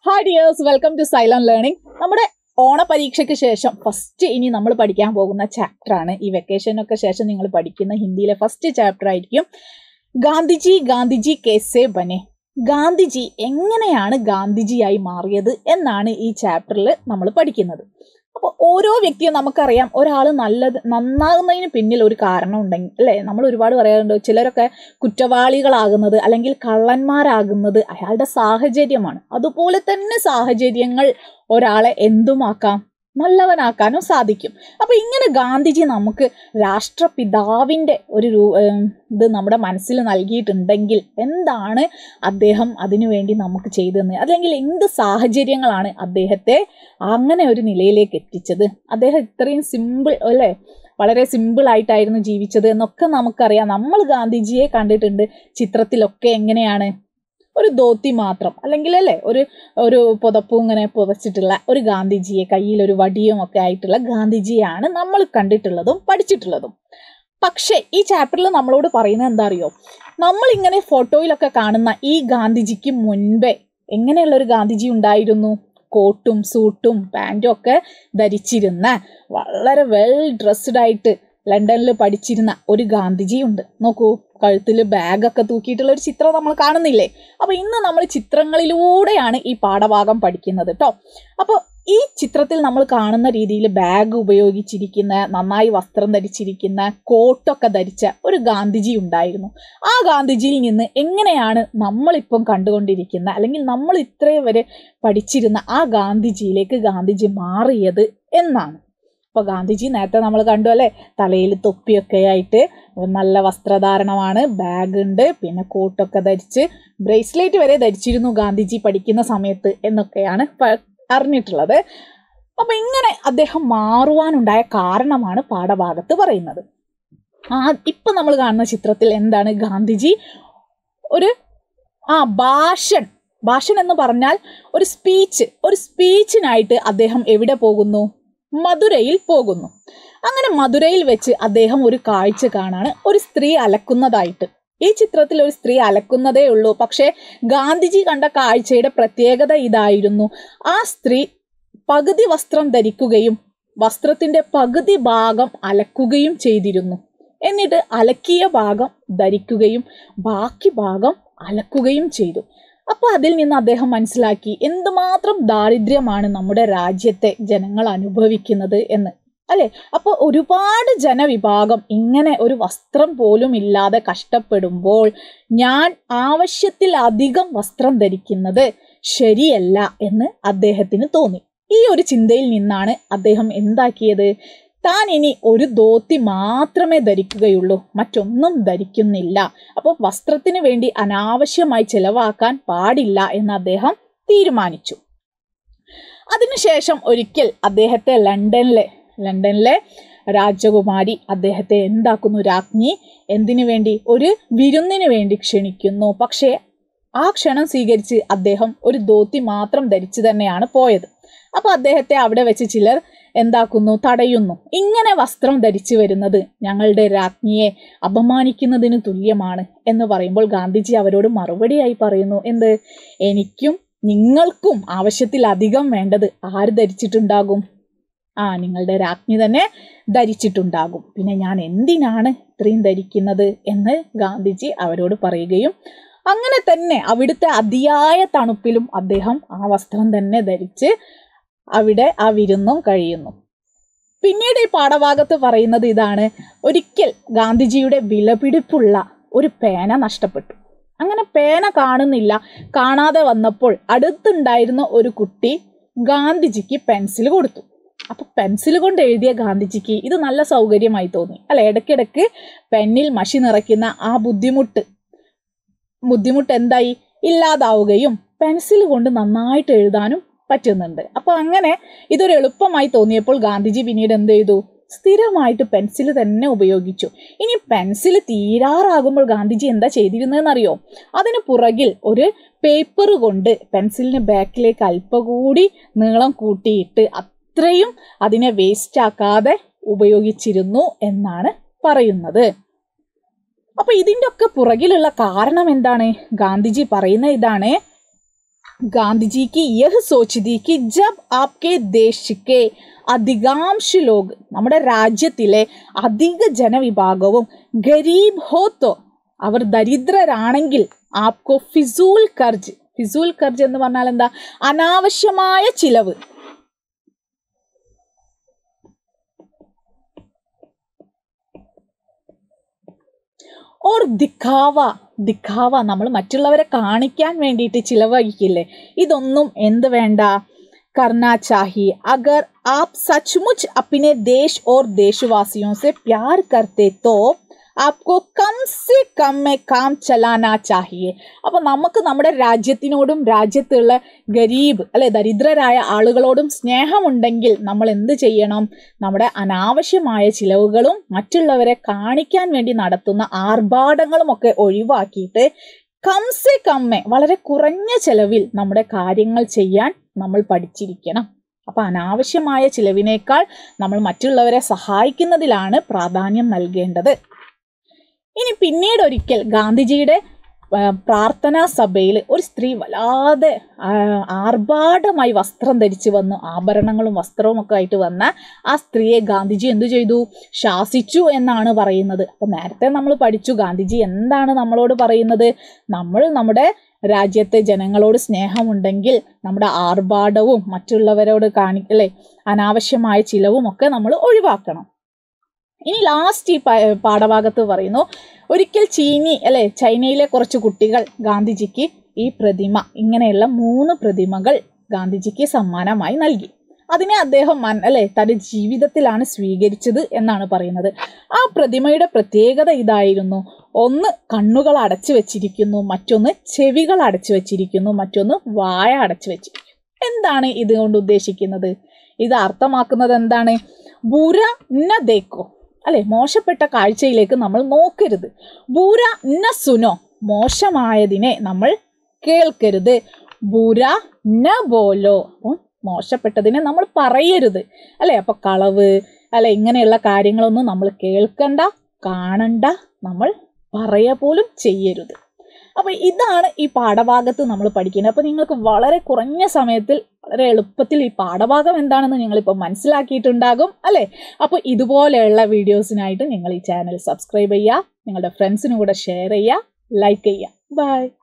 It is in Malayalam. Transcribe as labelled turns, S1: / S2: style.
S1: hi dears welcome to Xylem learning നമ്മുടെ ഓണ പരീക്ഷയ്ക്ക് ശേഷം ഫസ്റ്റ് ഇനി നമ്മൾ പഠിക്കാൻ പോകുന്ന ചാപ്റ്റർ ആണ് ഈ വെക്കേഷനൊക്കെ ശേഷം നിങ്ങൾ പഠിക്കുന്ന ഹിന്ദിയിലെ ഫസ്റ്റ് ചാപ്റ്റർ ആയിരിക്കും ഗാന്ധിജി ഗാന്ധിജി കേസേ ബനെ ഗാന്ധിജി എങ്ങനെയാണ് ഗാന്ധിജിയായി മാറിയത് എന്നാണ് ഈ ചാപ്റ്ററിൽ നമ്മൾ പഠിക്കുന്നത് അപ്പോൾ ഓരോ വ്യക്തിയും നമുക്കറിയാം ഒരാൾ നല്ലത് നന്നാകുന്നതിന് പിന്നിൽ ഒരു കാരണം ഉണ്ടെങ്കിൽ അല്ലേ നമ്മൾ ഒരുപാട് പറയാറുണ്ട് ചിലരൊക്കെ കുറ്റവാളികളാകുന്നത് അല്ലെങ്കിൽ കള്ളന്മാരാകുന്നത് അയാളുടെ സാഹചര്യമാണ് അതുപോലെ തന്നെ സാഹചര്യങ്ങൾ ഒരാളെ എന്തുമാക്കാം നല്ലവനാക്കാനും സാധിക്കും അപ്പൊ ഇങ്ങനെ ഗാന്ധിജി നമുക്ക് രാഷ്ട്രപിതാവിന്റെ ഒരു രൂ ഏം, ഇത് നമ്മുടെ മനസ്സിൽ നൽകിയിട്ടുണ്ടെങ്കിൽ എന്താണ് അദ്ദേഹം അതിനുവേണ്ടി നമുക്ക് ചെയ്തതെന്ന് അല്ലെങ്കിൽ എന്ത് സാഹചര്യങ്ങളാണ് അദ്ദേഹത്തെ അങ്ങനെ ഒരു നിലയിലേക്ക് എത്തിച്ചത് അദ്ദേഹം ഇത്രയും സിമ്പിൾ അല്ലേ വളരെ സിമ്പിൾ ആയിട്ടായിരുന്നു ജീവിച്ചത് എന്നൊക്കെ നമുക്കറിയാം നമ്മൾ ഗാന്ധിജിയെ കണ്ടിട്ടുണ്ട് ചിത്രത്തിലൊക്കെ എങ്ങനെയാണ് ഒരു ധോത്തി മാത്രം അല്ലെങ്കിൽ അല്ലേ ഒരു ഒരു പുതപ്പും ഇങ്ങനെ പുതച്ചിട്ടുള്ള ഒരു ഗാന്ധിജിയെ കയ്യിൽ ഒരു വടിയും ഒക്കെ ആയിട്ടുള്ള ഗാന്ധിജിയാണ് നമ്മൾ കണ്ടിട്ടുള്ളതും പഠിച്ചിട്ടുള്ളതും പക്ഷേ ഈ ചാപ്റ്ററിൽ നമ്മളോട് പറയുന്നത് എന്താ അറിയോ നമ്മൾ ഇങ്ങനെ ഫോട്ടോയിലൊക്കെ കാണുന്ന ഈ ഗാന്ധിജിക്ക് മുൻപേ എങ്ങനെയുള്ള ഒരു ഗാന്ധിജി ഉണ്ടായിരുന്നു കോട്ടും സൂട്ടും പാൻറ്റും ഒക്കെ ധരിച്ചിരുന്ന വളരെ വെൽ ഡ്രസ്ഡ് ആയിട്ട് ലണ്ടനിൽ പഠിച്ചിരുന്ന ഒരു ഗാന്ധിജി ഉണ്ട് നോക്കൂ കഴുത്തിൽ ബാഗൊക്കെ തൂക്കിയിട്ടുള്ള ഒരു ചിത്രം നമ്മൾ കാണുന്നില്ലേ അപ്പൊ ഇന്ന് നമ്മൾ ചിത്രങ്ങളിലൂടെയാണ് ഈ പാഠഭാഗം പഠിക്കുന്നത് കേട്ടോ അപ്പോൾ ഈ ചിത്രത്തിൽ നമ്മൾ കാണുന്ന രീതിയിൽ ബാഗ് ഉപയോഗിച്ചിരിക്കുന്ന നന്നായി വസ്ത്രം ധരിച്ചിരിക്കുന്ന കോട്ടൊക്കെ ധരിച്ച ഒരു ഗാന്ധിജി ഉണ്ടായിരുന്നു ആ ഗാന്ധിജിയിൽ നിന്ന് എങ്ങനെയാണ് നമ്മളിപ്പം കണ്ടുകൊണ്ടിരിക്കുന്ന അല്ലെങ്കിൽ നമ്മൾ ഇത്രയും വരെ പഠിച്ചിരുന്ന ആ ഗാന്ധിജിയിലേക്ക് ഗാന്ധിജി മാറിയത് എന്നാണ് അപ്പോൾ ഗാന്ധിജി നേരത്തെ നമ്മൾ കണ്ടു അല്ലേ തലയിൽ തൊപ്പിയൊക്കെ ആയിട്ട് നല്ല വസ്ത്രധാരണമാണ് ബാഗ് ഉണ്ട് പിന്നെ കോട്ടൊക്കെ ധരിച്ച് ബ്രേസ്ലെറ്റ് വരെ ധരിച്ചിരുന്നു ഗാന്ധിജി പഠിക്കുന്ന സമയത്ത് എന്നൊക്കെയാണ് പ- അറിഞ്ഞിട്ടുള്ളത് അപ്പൊ ഇങ്ങനെ അദ്ദേഹം മാറുവാനുണ്ടായ കാരണമാണ് പാഠഭാഗത്ത് പറയുന്നത് ആ ഇപ്പൊ നമ്മൾ കാണുന്ന ചിത്രത്തിൽ എന്താണ് ഗാന്ധിജി ഒരു ആ ഭാഷൻ ഭാഷൻ എന്ന് പറഞ്ഞാൽ ഒരു സ്പീച്ച് ഒരു സ്പീച്ചിനായിട്ട് അദ്ദേഹം എവിടെ പോകുന്നു മധുരയിൽ പോകുന്നു അങ്ങനെ മധുരയിൽ വെച്ച് അദ്ദേഹം ഒരു കാഴ്ച കാണാണ് ഒരു സ്ത്രീ അലക്കുന്നതായിട്ട് ഈ ചിത്രത്തിൽ ഒരു സ്ത്രീ അലക്കുന്നതേ ഉള്ളൂ പക്ഷേ ഗാന്ധിജി കണ്ട കാഴ്ചയുടെ പ്രത്യേകത ഇതായിരുന്നു ആ സ്ത്രീ പകുതി വസ്ത്രം ധരിക്കുകയും വസ്ത്രത്തിന്റെ പകുതി ഭാഗം അലക്കുകയും ചെയ്തിരുന്നു എന്നിട്ട് അലക്കിയ ഭാഗം ധരിക്കുകയും ബാക്കി ഭാഗം അലക്കുകയും ചെയ്തു അപ്പോൾ അതിൽ നിന്ന് അദ്ദേഹം മനസ്സിലാക്കി എന്തുമാത്രം ദാരിദ്ര്യമാണ് നമ്മുടെ രാജ്യത്തെ ജനങ്ങൾ അനുഭവിക്കുന്നത് എന്ന് അല്ലെ അപ്പോൾ ഒരുപാട് ജനവിഭാഗം ഇങ്ങനെ ഒരു വസ്ത്രം പോലും ഇല്ലാതെ കഷ്ടപ്പെടുമ്പോൾ ഞാൻ ആവശ്യത്തിലധികം വസ്ത്രം ധരിക്കുന്നത് ശരിയല്ല എന്ന് അദ്ദേഹത്തിന് തോന്നി ഈ ഒരു ചിന്തയിൽ നിന്നാണ് അദ്ദേഹം എന്താക്കിയത് താൻ ഇനി ഒരു ധോത്തി മാത്രമേ ധരിക്കുകയുള്ളൂ മറ്റൊന്നും ധരിക്കുന്നില്ല അപ്പോൾ വസ്ത്രത്തിന് വേണ്ടി അനാവശ്യമായി ചെലവാക്കാൻ പാടില്ല എന്ന് അദ്ദേഹം തീരുമാനിച്ചു അതിനുശേഷം ഒരിക്കൽ അദ്ദേഹത്തെ ലണ്ടനിലെ ലണ്ടനിലെ രാജകുമാരി അദ്ദേഹത്തെ എന്താക്കുന്നു രാജ്ഞി എന്തിനു വേണ്ടി ഒരു വിരുന്നിന് വേണ്ടി ക്ഷണിക്കുന്നു പക്ഷേ ആ ക്ഷണം സ്വീകരിച്ച് അദ്ദേഹം ഒരു ധോത്തി മാത്രം ധരിച്ചു തന്നെയാണ് പോയത് അപ്പോൾ അദ്ദേഹത്തെ അവിടെ വെച്ച് ചിലർ എന്താക്കുന്നു തടയുന്നു ഇങ്ങനെ വസ്ത്രം ധരിച്ചു വരുന്നത് ഞങ്ങളുടെ രാജ്ഞിയെ അപമാനിക്കുന്നതിന് തുല്യമാണ് എന്ന് പറയുമ്പോൾ ഗാന്ധിജി അവരോട് മറുപടിയായി പറയുന്നു എന്ത് എനിക്കും നിങ്ങൾക്കും ആവശ്യത്തിലധികം വേണ്ടത് ആര് ധരിച്ചിട്ടുണ്ടാകും ആ നിങ്ങളുടെ രാജ്ഞി തന്നെ ധരിച്ചിട്ടുണ്ടാകും പിന്നെ ഞാൻ എന്തിനാണ് ഇത്രയും ധരിക്കുന്നത് എന്ന് ഗാന്ധിജി അവരോട് പറയുകയും അങ്ങനെ തന്നെ അവിടുത്തെ അതിയായ തണുപ്പിലും അദ്ദേഹം ആ വസ്ത്രം തന്നെ ധരിച്ച് അവിടെ ആ വിരുന്നും കഴിയുന്നു പിന്നീട് ഈ പാഠഭാഗത്ത് പറയുന്നത് ഇതാണ് ഒരിക്കൽ ഗാന്ധിജിയുടെ വിലപിടിപ്പുള്ള ഒരു പേന നഷ്ടപ്പെട്ടു അങ്ങനെ പേന കാണുന്നില്ല കാണാതെ വന്നപ്പോൾ അടുത്തുണ്ടായിരുന്ന ഒരു കുട്ടി ഗാന്ധിജിക്ക് പെൻസിൽ കൊടുത്തു അപ്പൊ പെൻസിൽ കൊണ്ട് എഴുതിയ ഗാന്ധിജിക്ക് ഇത് നല്ല സൗകര്യമായി തോന്നി അല്ല ഇടയ്ക്കിടയ്ക്ക് പെന്നിൽ മഷി നിറയ്ക്കുന്ന ആ ബുദ്ധിമുട്ട് ബുദ്ധിമുട്ട് എന്തായി ഇല്ലാതാവുകയും പെൻസിൽ കൊണ്ട് നന്നായിട്ട് എഴുതാനും പറ്റുന്നുണ്ട് അപ്പൊ അങ്ങനെ ഇതൊരു എളുപ്പമായി തോന്നിയപ്പോൾ ഗാന്ധിജി പിന്നീട് എന്ത് ചെയ്തു സ്ഥിരമായിട്ട് പെൻസിൽ തന്നെ ഉപയോഗിച്ചു ഇനി പെൻസിൽ തീരാറാകുമ്പോൾ ഗാന്ധിജി എന്താ ചെയ്തിരുന്നതെന്നറിയോ അതിന് പുറകിൽ ഒരു പേപ്പർ കൊണ്ട് പെൻസിലിന് ബാക്കിലേക്ക് അല്പം കൂടി നീളം കൂട്ടിയിട്ട് അത്രയും അതിനെ വേസ്റ്റ് ആക്കാതെ ഉപയോഗിച്ചിരുന്നു എന്നാണ് പറയുന്നത് അപ്പൊ ഇതിന്റെ ഒക്കെ പുറകിലുള്ള കാരണം എന്താണ് ഗാന്ധിജി പറയുന്ന ഇതാണ് गांधी जी की यह सोच थी कि जब आपके देश के അധികാംശ ലോക് നമ്മുടെ രാജ്യത്തിലെ അധിക ജനവിഭാഗവും ഗരീബ് ഹോത്തോ അവർ ദരിദ്രരാണെങ്കിൽ ആപ്കോ ഫിസൂൽ കർജ് ഫിസൂൽ കർജ് എന്ന് പറഞ്ഞാൽ എന്താ അനാവശ്യമായ ചിലവ് ഓർ ദിഖാവ ദിഖാവ നമ്മൾ മറ്റുള്ളവരെ കാണിക്കാൻ വേണ്ടിയിട്ട് ചിലവഴിക്കില്ലേ ഇതൊന്നും എന്ത് വേണ്ട करना चाहिए अगर आप सचमुच अपने देश और देशवासियों से प्यार करते तो ആപ്കോ കം സെ കം മേ കാം ചലാനാ ചാഹിയെ അപ്പോൾ നമുക്ക് നമ്മുടെ രാജ്യത്തിനോടും രാജ്യത്തുള്ള ഗരീബ് അല്ലെ ദരിദ്രരായ ആളുകളോടും സ്നേഹമുണ്ടെങ്കിൽ നമ്മൾ എന്ത് ചെയ്യണം നമ്മുടെ അനാവശ്യമായ ചിലവുകളും മറ്റുള്ളവരെ കാണിക്കാൻ വേണ്ടി നടത്തുന്ന ആർഭാടങ്ങളും ഒക്കെ ഒഴിവാക്കിയിട്ട് കംസെ കമ്മെ വളരെ കുറഞ്ഞ ചെലവിൽ നമ്മുടെ കാര്യങ്ങൾ ചെയ്യാൻ നമ്മൾ പഠിച്ചിരിക്കണം അപ്പൊ അനാവശ്യമായ ചിലവിനേക്കാൾ നമ്മൾ മറ്റുള്ളവരെ സഹായിക്കുന്നതിലാണ് പ്രാധാന്യം നൽകേണ്ടത് ഇനി പിന്നീട് ഒരിക്കൽ ഗാന്ധിജിയുടെ ആ, പ്രാർത്ഥനാ സഭയിൽ ഒരു സ്ത്രീ വല്ലാതെ ആ, ആർഭാടമായി വസ്ത്രം ധരിച്ചു വന്നു ആഭരണങ്ങളും വസ്ത്രവും ഒക്കെ ആയിട്ട് വന്ന ആ സ്ത്രീയെ ഗാന്ധിജി എന്തു ചെയ്തു ശാസിച്ചു എന്നാണ് പറയുന്നത് അപ്പൊ നേരത്തെ നമ്മൾ പഠിച്ചു ഗാന്ധിജി എന്താണ് നമ്മളോട് പറയുന്നത് നമ്മൾ നമ്മുടെ രാജ്യത്തെ ജനങ്ങളോട് സ്നേഹമുണ്ടെങ്കിൽ നമ്മുടെ ആർഭാടവും മറ്റുള്ളവരോട് കാണിക്കല്ലേ അനാവശ്യമായ ചിലവും ഒക്കെ നമ്മൾ ഒഴിവാക്കണം ഇനി ലാസ്റ്റ് ഈ പ- പാഠഭാഗത്ത് പറയുന്നു ഒരിക്കൽ ചീനി അല്ലെ ചൈനയിലെ കുറച്ച് കുട്ടികൾ ഗാന്ധിജിക്ക് ഈ പ്രതിമ ഇങ്ങനെയുള്ള മൂന്ന് പ്രതിമകൾ ഗാന്ധിജിക്ക് സമ്മാനമായി നൽകി അതിനെ അദ്ദേഹം മൻ അല്ലെ തന്റെ ജീവിതത്തിലാണ് സ്വീകരിച്ചത് എന്നാണ് പറയുന്നത് ആ പ്രതിമയുടെ പ്രത്യേകത ഇതായിരുന്നു ഒന്ന് കണ്ണുകൾ അടച്ചു വെച്ചിരിക്കുന്നു മറ്റൊന്ന് ചെവികൾ അടച്ചു വെച്ചിരിക്കുന്നു മറ്റൊന്ന് വായ അടച്ചു വെച്ചിരിക്കുന്നു എന്താണ് ഇതുകൊണ്ട് ഉദ്ദേശിക്കുന്നത് ഇത് അർത്ഥമാക്കുന്നത് എന്താണ് ബുര ന ദേക്കോ അല്ലെ മോശപ്പെട്ട കാഴ്ചയിലേക്ക് നമ്മൾ നോക്കരുത് ബുര ന സുനോ മോശമായതിനെ നമ്മൾ കേൾക്കരുത് ബുര ന ബോലോ അപ്പം മോശപ്പെട്ടതിനെ നമ്മൾ പറയരുത് അല്ലെ അപ്പൊ കളവ് അല്ലെ ഇങ്ങനെയുള്ള കാര്യങ്ങളൊന്നും നമ്മൾ കേൾക്കണ്ട കാണണ്ട നമ്മൾ പറയ പോലും ചെയ്യരുത് അപ്പൊ ഇതാണ് ഈ പാഠഭാഗത്ത് നമ്മൾ പഠിക്കുന്നത് അപ്പൊ നിങ്ങൾക്ക് വളരെ കുറഞ്ഞ സമയത്തിൽ വളരെ എളുപ്പത്തിൽ ഈ പാഠഭാഗം എന്താണെന്ന് നിങ്ങളിപ്പോൾ മനസ്സിലാക്കിയിട്ടുണ്ടാകും അല്ലേ അപ്പോൾ ഇതുപോലെയുള്ള വീഡിയോസിനായിട്ട് നിങ്ങൾ ഈ ചാനൽ സബ്സ്ക്രൈബ് ചെയ്യുക നിങ്ങളുടെ ഫ്രണ്ട്സിനും കൂടെ ഷെയർ ചെയ്യുക ലൈക്ക് ചെയ്യുക ബൈ